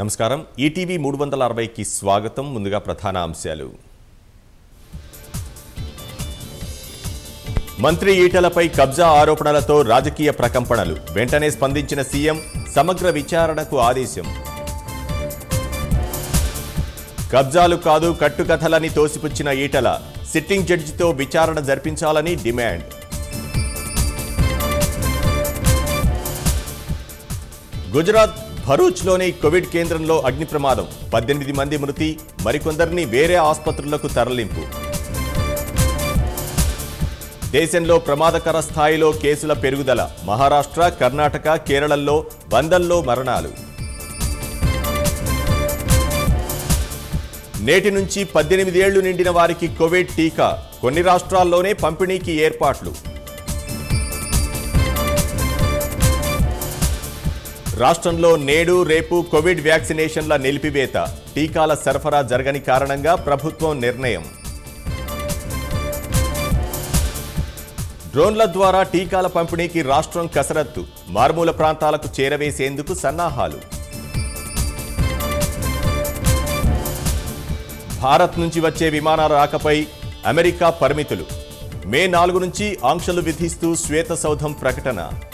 నమస్కారం ఈటీవీ మూడు వందల అరవైకి స్వాగతం ముందుగా ప్రధాన అంశాలు మంత్రి ఈటలపై కబ్జా ఆరోపణలతో రాజకీయ ప్రకంపనలు వెంటనే స్పందించిన సీఎం సమగ్ర విచారణకు ఆదేశం కబ్జాలు కాదు కట్టుకథలని తోసిపుచ్చిన ఈటల సిట్టింగ్ జడ్జితో విచారణ జరిపించాలని డిమాండ్ గుజరాత్ భరూచ్లోని కోవిడ్ కేంద్రంలో అగ్ని ప్రమాదం పద్దెనిమిది మంది మృతి మరికొందరిని వేరే ఆసుపత్రులకు తరలింపు దేశంలో ప్రమాదకర స్థాయిలో కేసుల పెరుగుదల మహారాష్ట్ర కర్ణాటక కేరళల్లో వందల్లో మరణాలు నేటి నుంచి పద్దెనిమిది ఏళ్లు నిండిన వారికి కోవిడ్ టీకా కొన్ని రాష్ట్రాల్లోనే పంపిణీకి ఏర్పాట్లు రాష్ట్రంలో నేడు రేపు కోవిడ్ వ్యాక్సినేషన్ల నిలిపివేత టీకాల సరఫరా జరగని కారణంగా ప్రభుత్వం నిర్ణయం డ్రోన్ల ద్వారా టీకాల పంపిణీకి రాష్ట్రం కసరత్తు మారుమూల ప్రాంతాలకు చేరవేసేందుకు సన్నాహాలు భారత్ నుంచి వచ్చే విమానాల రాకపై అమెరికా పరిమితులు మే నాలుగు నుంచి ఆంక్షలు విధిస్తూ శ్వేతసౌధం ప్రకటన